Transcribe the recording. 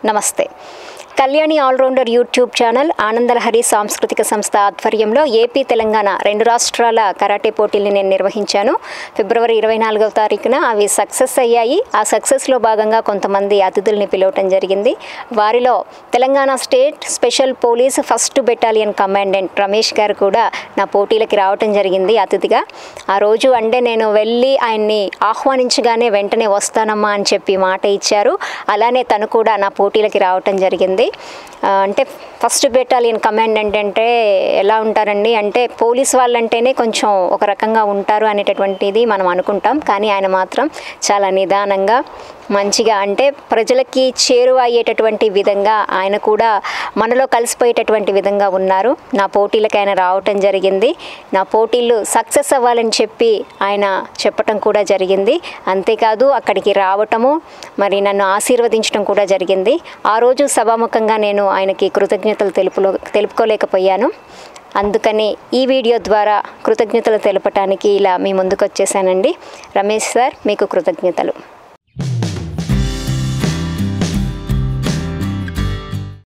నమస్తే Kalyani allrounder YouTube channel Anandalahari సాంస్కృతిక సంస్థ ఆధ్వర్యంలో ఏపీ తెలంగాణ రెండు రాష్ట్రాల కరాటే పోటీల్ని నేను నిర్వహించాను ఫిబ్రవరి ఇరవై నాలుగవ తారీఖున అవి సక్సెస్ అయ్యాయి ఆ సక్సెస్లో భాగంగా కొంతమంది అతిథుల్ని పిలవటం జరిగింది వారిలో Telangana state special police first battalion commandant Ramesh గారు కూడా నా పోటీలకి రావటం జరిగింది అతిథిగా ఆ రోజు అంటే నేను వెళ్ళి ఆయన్ని ఆహ్వానించగానే వెంటనే వస్తానమ్మా అని చెప్పి మాట ఇచ్చారు అలానే తను కూడా నా పోటీలకి రావటం జరిగింది ఆ, అంటే ఫస్ట్ బెటాలియన్ కమాండెంట్ అంటే ఎలా ఉంటారండి అంటే పోలీస్ వాళ్ళంటేనే కొంచెం ఒక రకంగా ఉంటారు అనేటటువంటిది మనం అనుకుంటాం కానీ ఆయన మాత్రం చాలా నిదానంగా మంచిగా అంటే ప్రజలకి చేరువ అయ్యేటటువంటి విధంగా ఆయన కూడా మనలో కలిసిపోయేటటువంటి విధంగా ఉన్నారు నా పోటీలకు ఆయన రావటం జరిగింది నా పోటీలు సక్సెస్ అవ్వాలని చెప్పి ఆయన చెప్పటం కూడా జరిగింది అంతేకాదు అక్కడికి రావటము మరి నన్ను ఆశీర్వదించడం కూడా జరిగింది ఆ రోజు సభాముఖంగా నేను ఆయనకి కృతజ్ఞతలు తెలుపులో తెలుపుకోలేకపోయాను అందుకని ఈ వీడియో ద్వారా కృతజ్ఞతలు తెలపటానికి ఇలా మీ ముందుకు వచ్చేసానండి రమేష్ సార్ మీకు కృతజ్ఞతలు